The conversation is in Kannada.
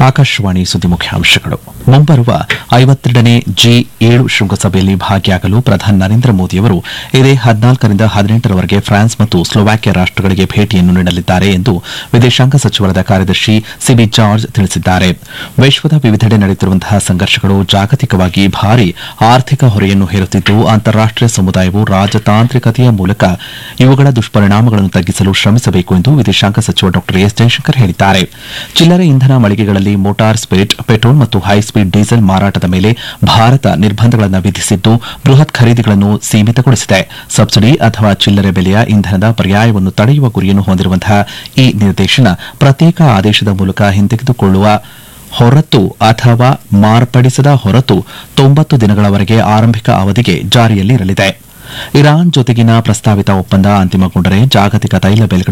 ಆಕಾಶವಾಣಿ ಸುದ್ದಿ ಮುಖ್ಯಾಂಶಗಳು ಮುಂಬರುವ ಐವತ್ತೆರಡನೇ ಜಿ ಏಳು ಶೃಂಗಸಭೆಯಲ್ಲಿ ಭಾಗಿಯಾಗಲು ಪ್ರಧಾನಿ ನರೇಂದ್ರ ಮೋದಿಯವರು ಇದೇ ಹದಿನಾಲ್ಕರಿಂದ ಹದಿನೆಂಟರವರೆಗೆ ಫ್ರಾನ್ಸ್ ಮತ್ತು ಸ್ಲೋವಾಕಿಯಾ ರಾಷ್ಟಗಳಿಗೆ ಭೇಟಿಯನ್ನು ನೀಡಲಿದ್ದಾರೆ ಎಂದು ವಿದೇಶಾಂಗ ಸಚಿವಾಲಯದ ಕಾರ್ಯದರ್ಶಿ ಸಿಬಿ ಜಾರ್ಜ್ ತಿಳಿಸಿದ್ದಾರೆ ವಿಶ್ವದ ವಿವಿಧೆಡೆ ನಡೆಯುತ್ತಿರುವಂತಹ ಸಂಘರ್ಷಗಳು ಜಾಗತಿಕವಾಗಿ ಭಾರಿ ಆರ್ಥಿಕ ಹೊರೆಯನ್ನು ಹೇರುತ್ತಿದ್ದು ಅಂತಾರಾಷ್ಟೀಯ ಸಮುದಾಯವು ರಾಜತಾಂತ್ರಿಕತೆಯ ಮೂಲಕ ಇವುಗಳ ದುಷ್ಪರಿಣಾಮಗಳನ್ನು ತಗ್ಗಿಸಲು ಶ್ರಮಿಸಬೇಕು ಎಂದು ವಿದೇಶಾಂಗ ಸಚಿವ ಡಾ ಎಸ್ ಜಯಶಂಕರ್ ಹೇಳಿದ್ದಾರೆ ಚಿಲ್ಲರೆ ಇಂಧನ ಮಳಿಗೆಗಳಲ್ಲಿ ಮೋಟಾರ್ ಸ್ಪಿರಿಟ್ ಪೆಟ್ರೋಲ್ ಮತ್ತು ಹೈಸ್ಪೀಡ್ ಡೀಸೆಲ್ ಮಾರಾಟದ ಮೇಲೆ ಭಾರತ ನಿರ್ಬಂಧಗಳನ್ನು ವಿಧಿಸಿದ್ದು ಬೃಹತ್ ಖರೀದಿಗಳನ್ನು ಸೀಮಿತಗೊಳಿಸಿದೆ ಸಬ್ಸಿಡಿ ಅಥವಾ ಚಿಲ್ಲರೆ ಬೆಲೆಯ ಇಂಧನದ ಪರ್ಯಾಯವನ್ನು ತಡೆಯುವ ಗುರಿಯನ್ನು ಹೊಂದಿರುವಂತಹ ಈ ನಿರ್ದೇಶನ ಪ್ರತ್ಯೇಕ ಆದೇಶದ ಮೂಲಕ ಹಿಂತೆಗೆದುಕೊಳ್ಳುವ ಹೊರತು ಅಥವಾ ಮಾರ್ಪಡಿಸದ ಹೊರತು ತೊಂಬತ್ತು ದಿನಗಳವರೆಗೆ ಆರಂಭಿಕ ಅವಧಿಗೆ ಜಾರಿಯಲ್ಲಿರಲಿದೆ ಇರಾನ್ ಜೊತೆಗಿನ ಪ್ರಸ್ತಾವಿತ ಒಪ್ಪಂದ ಅಂತಿಮಗೊಂಡರೆ ಜಾಗತಿಕ ತೈಲ ಬೆಲೆಗಳು